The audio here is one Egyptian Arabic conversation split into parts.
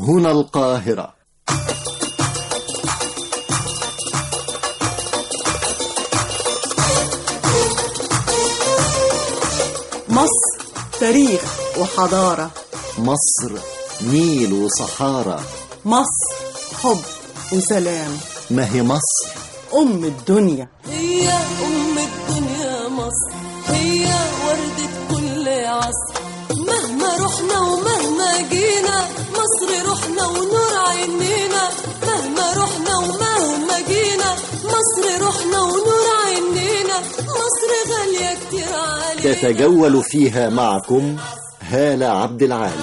هنا القاهرة مصر تاريخ وحضارة مصر نيل وصحارى مصر حب وسلام ما هي مصر أم الدنيا هي أم الدنيا مصر هي وردة كل عصر مهما رحنا ومهما جينا مصر روحنا ونور عينينا مهما رحنا ومهما جينا مصر روحنا ونور عينينا مصر غالية كتير علينا تتجول فيها معكم هالة عبد العال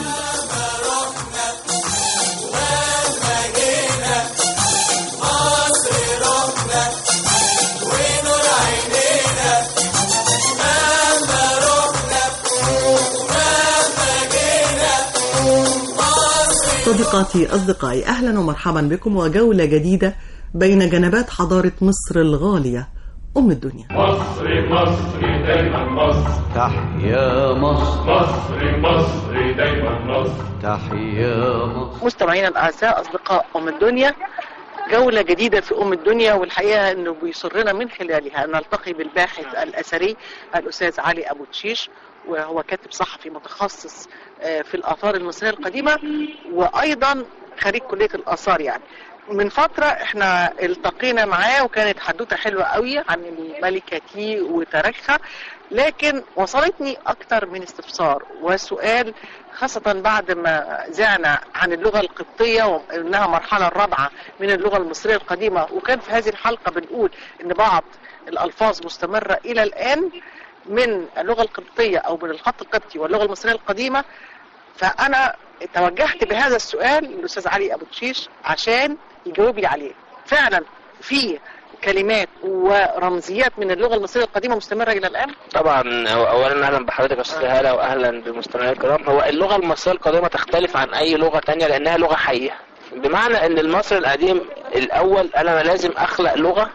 صديقاتي أصدقائي أهلا ومرحبا بكم وجولة جديدة بين جنبات حضارة مصر الغالية أم الدنيا مصر مصر دايما مصر تحيا مصر مصر مصر دايما مصر تحيا مصر مستمعينا الاعزاء اصدقاء ام الدنيا جولة جديدة في أم الدنيا والحقيقة أنه بيسرنا من خلالها أن نلتقي بالباحث الأثري الأستاذ علي أبو تشيش وهو كاتب صحفي متخصص آه، في الآثار المصرية القديمة وأيضا خريج كلية الآثار يعني من فترة احنا التقينا معاه وكانت حدوتة حلوة قوي عن الملكة تي وتاريخها لكن وصلتني أكتر من استفسار وسؤال خاصة بعد ما زعنا عن اللغة القبطية وإنها مرحلة الرابعة من اللغة المصرية القديمة وكان في هذه الحلقة بنقول إن بعض الألفاظ مستمرة إلى الآن من اللغة القبطية أو من الخط القبطي واللغة المصرية القديمة فأنا توجهت بهذا السؤال للأستاذ علي أبو تشيش عشان يجاوب لي عليه فعلا في كلمات ورمزيات من اللغة المصرية القديمة مستمرة إلى الآن طبعا هو اولا اهلا بحضرتك يا استاذ هاله واهلا بمستمعي الكرام هو اللغه المصريه القديمه تختلف عن اي لغه تانية لانها لغه حيه بمعنى ان المصري القديم الاول انا لازم اخلق لغه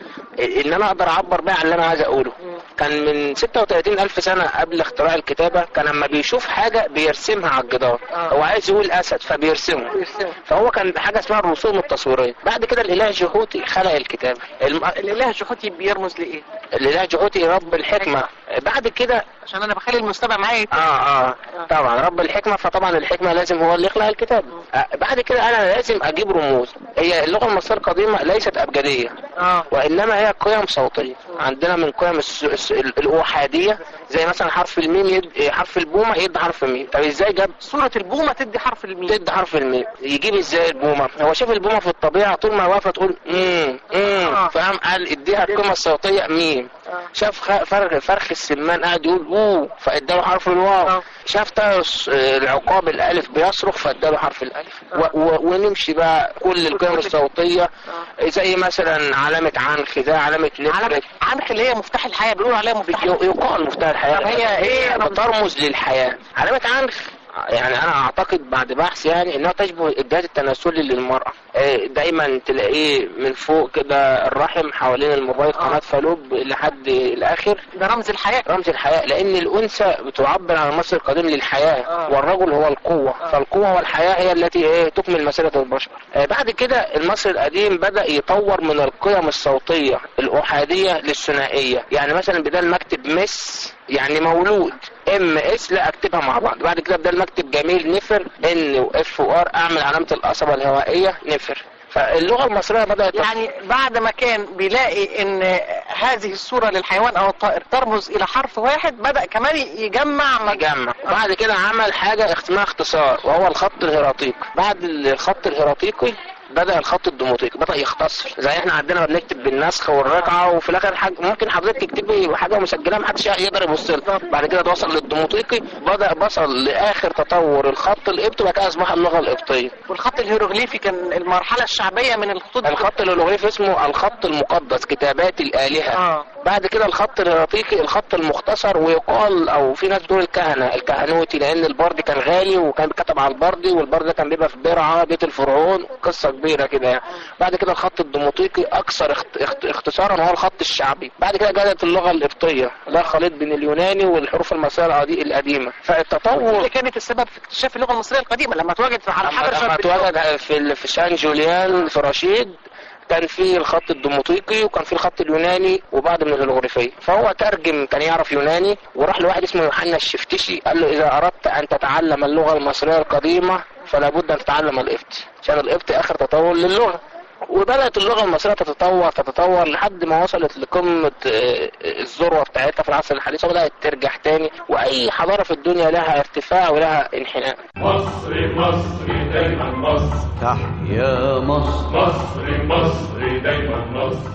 ان انا اقدر اعبر بيها عن اللي انا عايز اقوله كان من 36 الف سنه قبل اختراع الكتابه كان لما بيشوف حاجه بيرسمها على الجدار آه. هو عايز يقول اسد فبيرسمه فهو كان حاجه اسمها الرسوم التصويريه بعد كده الاله جهوتي خلق الكتابه الم... الإله جحوتي بيرمز لإيه؟ الاله جهوتي رب الحكمه بعد كده عشان أنا بخلي المستمع معايا اه اه طبعا رب الحكمه فطبعا الحكمه لازم هو اللي يخلق الكتاب آه بعد كده انا لازم اجيب رموز هي اللغه المصريه القديمه ليست ابجديه اه وانما هي قيم صوتيه عندنا من قيم الس... الس... ال- الاوحاديه زي مثلا حرف الميم يد... حرف البومه يدي حرف الميم طب ازاي جاب صورة البومة تدي حرف الميم تدي حرف الميم يجيب ازاي البومه هو شاف البومه في الطبيعه طول ما واقفه تقول امم امم آه. فاهم قال اديها القيمه الصوتيه ميم آه. شاف خ- فرخ فرخ السمان قاعد يقول اوه فاداله حرف الواو آه. شاف ترس آه، العقاب الالف بيصرخ فاداله حرف الالف و... و... ونمشي بقى كل القيم الصوتيه زي مثلا علامه عنخ ده علامه علامة نفر عنخ اللي هي مفتاح الحياة بيقولوا عليها مفتاح ي- يقال مفتاح الحياه طب هي إيه رمز- بترمز للحياه علامه عنخ يعني انا اعتقد بعد بحث يعني انها تشبه الجهاز التناسلي للمراه آه، دايما تلاقيه من فوق كده الرحم حوالين الموبايل قناه فالوب لحد الاخر ده رمز الحياة رمز الحياة لأن الأنثى بتعبر عن المصري القديم للحياة آه. والرجل هو القوة فالقوة والحياة هي التي إيه تكمل مسيرة البشر آه بعد كده المصري القديم بدأ يطور من القيم الصوتية الأحادية للثنائية يعني مثلا بدل ما أكتب مس يعني مولود ام اس لا اكتبها مع بعض بعد كده بدل ما اكتب جميل نفر ان واف وار اعمل علامة القصبة الهوائية نفر فاللغة المصرية بدأت يعني بعد ما كان بيلاقي ان هذه الصورة للحيوان او الطائر ترمز الى حرف واحد بدأ كمان يجمع مج- جمع بعد كده عمل حاجة اسمها اختصار وهو الخط الهيراتيقي بعد الخط الهيراتيقي بدأ الخط الديموطيقي بدأ يختصر زي احنا عندنا بنكتب بالنسخ والرقعة وفي الاخر حاجة ممكن حضرتك تكتبي حاجة مسجلة محدش يقدر يبص لها بعد كده توصل للديموطيقي بدأ وصل لآخر تطور الخط القبطي وبعد كده أصبح اللغة القبطية والخط الهيروغليفي كان المرحلة الشعبية من الخطوط الخط الهيروغليفي اسمه الخط المقدس كتابات الآلهة اه بعد كده الخط الهيراتيقي الخط المختصر ويقال او في ناس بتقول الكهنه الكهنوتي لان البرد كان غالي وكان كتب على البرد والبرد ده كان بيبقى في برعه بيت الفرعون قصه كبيره كده يعني بعد كده الخط الديموطيقي اكثر اخت... اخت... اختصارا هو الخط الشعبي بعد كده جاءت اللغه القبطيه ده خليط بين اليوناني والحروف المصريه العادي- القديمه فالتطور اللي كانت السبب في اكتشاف اللغه المصريه القديمه لما اتوجدت على حجر لما شرق اتوجد في ال- في شان جوليان في رشيد كان في الخط الديموطيقي وكان في الخط اليوناني وبعض من الهيروغليفيه فهو ترجم كان يعرف يوناني وراح لواحد اسمه يوحنا الشفتشي قال له اذا اردت ان تتعلم اللغه المصريه القديمه فلا بد ان تتعلم القبط عشان القبط اخر تطور للغه وبدات اللغه المصريه تتطور تتطور لحد ما وصلت لقمه آه، الذروه بتاعتها في العصر الحديث وبدات ترجع تاني واي حضاره في الدنيا لها ارتفاع ولها انحناء مصر مصر دايما مصر تحيا مصر مصر مصر دايما مصر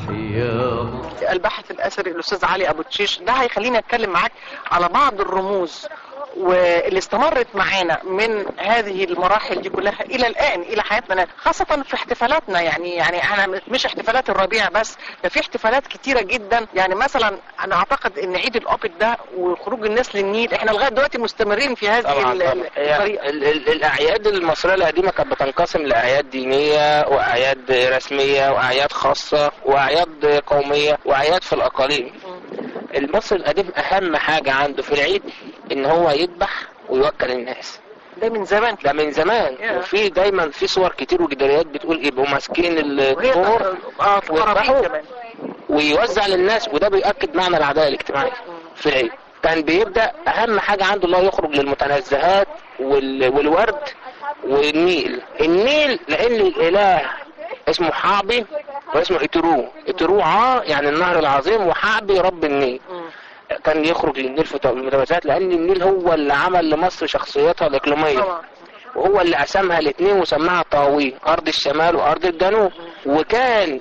تحيا مصر الباحث الاثري الاستاذ علي ابو تشيش ده هيخليني اتكلم معاك على بعض الرموز واللي استمرت معانا من هذه المراحل دي كلها الى الان الى حياتنا خاصه في احتفالاتنا يعني يعني احنا مش احتفالات الربيع بس ده في احتفالات كتيره جدا يعني مثلا انا اعتقد ان عيد الابيض ده وخروج الناس للنيل احنا لغايه دلوقتي مستمرين في هذه طبعا ال- طبعا هي الطريقه ال- ال- الاعياد المصريه القديمه كانت بتنقسم لاعياد دينيه واعياد رسميه واعياد خاصه واعياد قوميه واعياد في الاقاليم المصري القديم اهم حاجه عنده في العيد ان هو يذبح ويوكل الناس ده من زمان ده من زمان Yeah. وفي دايما في صور كتير وجداريات بتقول يبقوا ماسكين وهي الطور اه في ويذبحوا. القرابين كمان ويوزع للناس وده بيأكد معنى العدالة الاجتماعية في العيد كان بيبدأ أهم حاجة عنده الله يخرج للمتنزهات وال... والورد والنيل النيل لأن الإله اسمه حعبي واسمه إترو إترو عا يعني النهر العظيم وحعبي رب النيل كان يخرج للنيل في المتنزهات لأن النيل هو اللي عمل لمصر شخصيتها الإقليمية طبعا وهو اللي قسمها الاثنين وسماها طاويه ارض الشمال وارض الجنوب وكان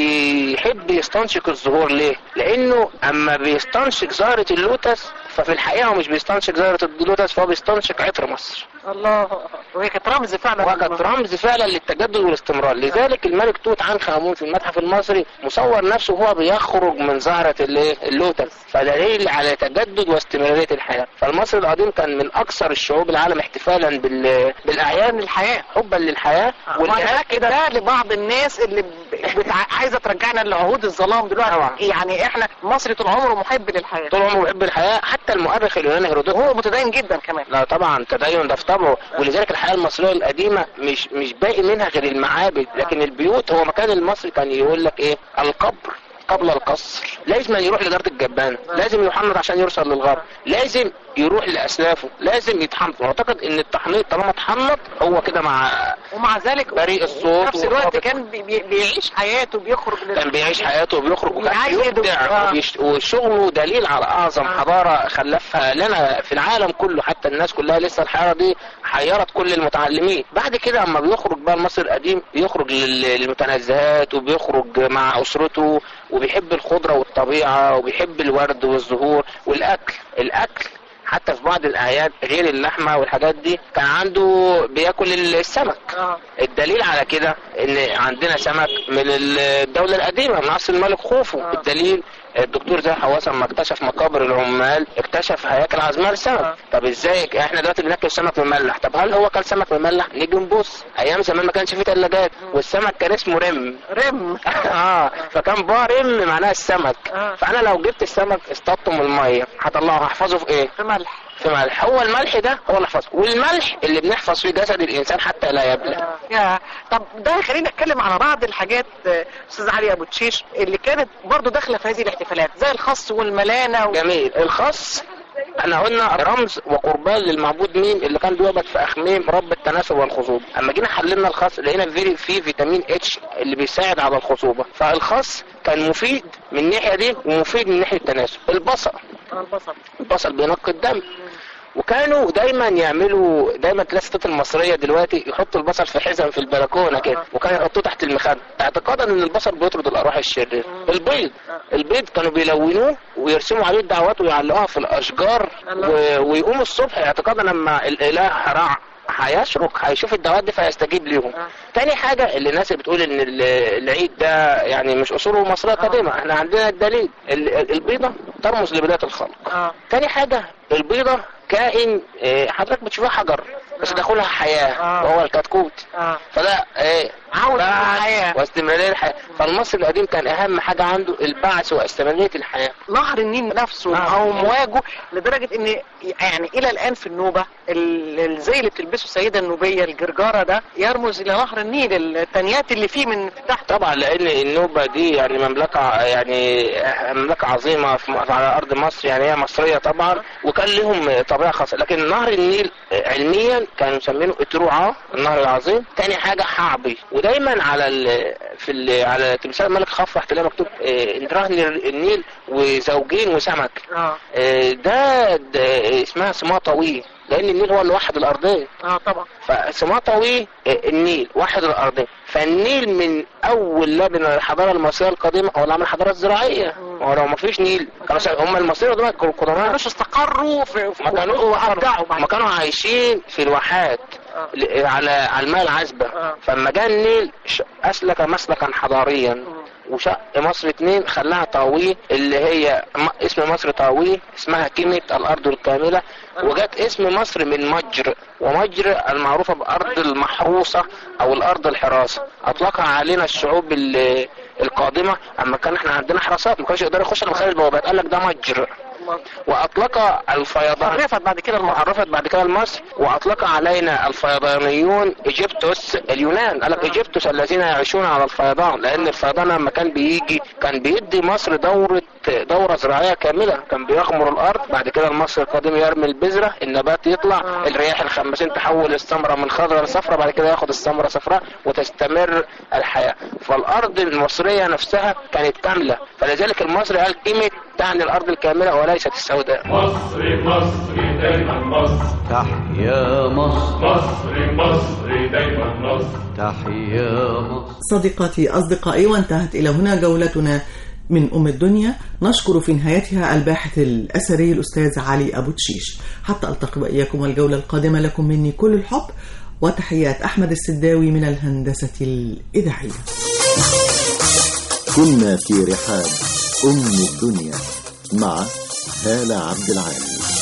بيحب يستنشق الزهور ليه لانه اما بيستنشق زهرة اللوتس ففي الحقيقة هو مش بيستنشق زهرة اللوتس فهو بيستنشق عطر مصر الله وهي كانت رمز فعلا وكانت رمز فعلا للتجدد والاستمرار لذلك الملك توت عنخ امون في المتحف المصري مصور نفسه وهو بيخرج من زهرة الايه اللوتس فدليل على تجدد واستمرارية الحياة فالمصري القديم كان من اكثر الشعوب العالم احتفالا بال... بالاعياد الحياة حبا للحياة والنهاية كده ده لبعض الناس اللي ب- بتع... عايزه ترجعنا لعهود الظلام دلوقتي طبعا. يعني احنا مصري طول عمره محب للحياه طول عمره بيحب الحياة حتى المؤرخ اليوناني هيرودوت وهو متدين جدا كمان لا طبعا تدين ده في طبعه ولذلك الحياه المصريه القديمه مش مش باقي منها غير المعابد لكن البيوت هو مكان المصري كان يقول لك ايه القبر قبل القصر لازم يروح لدار الجبانة لازم يحنط عشان يرسل للغرب لازم يروح لاسلافه لازم يتحنط واعتقد ان التحنيط طالما اتحنط هو كده مع ومع ذلك بريء الصوت في نفس الوقت وخافت. كان بي... بي- بيعيش حياته بيخرج لل- كان بيعيش حياته وبيخرج وكان بيعيد بيبدع آه. وبيش- وشغله دليل على اعظم آه. حضاره خلفها لنا في العالم كله حتى الناس كلها لسه الحياه دي حيرت كل المتعلمين بعد كده اما بيخرج بقى المصري القديم بيخرج لل- للمتنزهات وبيخرج مع اسرته وبيحب الخضره والطبيعه وبيحب الورد والزهور والاكل الاكل حتى في بعض الاعياد غير اللحمه والحاجات دي كان عنده بياكل السمك اه الدليل على كده ان عندنا سمك من الدولة القديمة من عصر الملك خوفو آه. الدليل الدكتور زي حواس لما اكتشف مقابر العمال اكتشف هياكل عظماء السمك آه. طب ازاي احنا دلوقتي بناكل سمك مملح طب هل هو كان سمك مملح نيجي نبص ايام زمان ما كانش فيه ثلاجات والسمك كان اسمه رم رم اه فكان بقى رم معناها السمك آه. فانا لو جبت السمك اصطادته من الميه هطلعه هحفظه في ايه في ملح في ملح هو الملح ده هو اللي حفظه والملح اللي بنحفظ فيه جسد الانسان حتى لا يبلى يا طب ده يخلينا نتكلم على بعض الحاجات آه، استاذ علي ابو تشيش اللي كانت برضو داخله في هذه الاحتفالات زي الخص والملانه و... جميل الخاص احنا قلنا رمز وقربان للمعبود مين اللي كان بيعبد في اخميم رب التناسل والخصوبه اما جينا حللنا الخاص لقينا فيه فيه فيتامين اتش اللي بيساعد على الخصوبه فالخاص كان مفيد من الناحيه دي ومفيد من ناحيه التناسل البصل آه، البصل البصل بينقي الدم وكانوا دايما يعملوا دايما تلاقي الستات المصريه دلوقتي يحطوا البصل في حزم في البلكونه كده وكانوا يحطوه تحت المخده اعتقادا ان البصل بيطرد الارواح الشريره البيض البيض كانوا بيلونوه ويرسموا عليه الدعوات ويعلقوها في الاشجار و... ويقوموا الصبح اعتقادا لما الاله رع هيشرق هيشوف الدعوات دي فيستجيب ليهم تاني حاجة اللي الناس بتقول ان ال- العيد ده يعني مش اصوله مصرية قديمة احنا عندنا الدليل ال- ال- البيضة ترمز لبداية الخلق اه تاني حاجة البيضة كائن آه، حضرتك بتشوفها حجر بس داخلها حياة آه. وهو الكتكوت اه فده آه، عودة الحياة واستمرارية الحياة فالمصري القديم كان أهم حاجة عنده البعث واستمرارية الحياة نهر النيل نفسه نعم. او مواجه لدرجه ان يعني الى الان في النوبه ال- الزي اللي بتلبسه السيده النوبيه الجرجاره ده يرمز الى نهر النيل التنيات اللي فيه من تحت طبعا لان النوبه دي يعني مملكه ع- يعني مملكه عظيمه في م- على ارض مصر يعني هي مصريه طبعا وكان لهم طبيعه خاصه لكن نهر النيل علميا كانوا مسمينه اتروعه النهر العظيم تاني حاجه حعبي ودايما على ال في ال على تمثال الملك خفرح تلاقي مكتوب آه، نهر النيل وزوجين وسمك اه آه، ده, ده اسمها سماه طويل لان النيل هو اللي وحد الارضين اه طبعا فسماه طويل آه، النيل واحد الارضين فالنيل من اول لبن الحضاره المصريه القديمه او العمل الحضاره الزراعيه هو لو ما فيش نيل كانوا سا- هم المصريين دول كانوا قدماء مش استقروا في في- ما كانوا وابدعوا بعد ما كانوا عايشين في الواحات آه. ل- على على الماء العذبه آه. فلما جاء النيل ش- اسلك مسلكا حضاريا وشق مصر اتنين خلاها طاويه اللي هي م- اسم مصر طاويه اسمها كلمة الأرض الكاملة وجت اسم مصر من مجر ومجر المعروفة بأرض المحروسة أو الأرض الحراسة أطلقها علينا الشعوب ال- القادمة أما كان احنا عندنا حراسات ما كانش يقدروا يخشوا من خلال البوابات قال لك ده مجر وأطلق الفيضان عرفت بعد كده المصر عرفت بعد كده مصر واطلق علينا الفيضانيون ايجيبتوس اليونان قال لك ايجيبتوس الذين يعيشون على الفيضان لان الفيضان لما كان بيجي كان بيدي مصر دوره دوره زراعيه كامله كان بيغمر الارض بعد كده المصري القديم يرمي البذره النبات يطلع الرياح الخمسين تحول السمره من خضراء لصفراء بعد كده ياخد السمره صفراء وتستمر الحياه فالارض المصريه نفسها كانت كامله فلذلك المصري قال قيمه تعني الارض الكامله وليست السوداء مصري مصري دايما مصر تحيا مصر مصري مصري دايما مصر تحيا مصر صديقاتي أصدقائي وانتهت إلى هنا جولتنا من أم الدنيا نشكر في نهايتها الباحث الأثري الأستاذ علي أبو تشيش حتى ألتقي وإياكم الجولة القادمة لكم مني كل الحب وتحيات أحمد السداوي من الهندسة الإذاعية كنا في رحاب أم الدنيا مع هالة عبد العال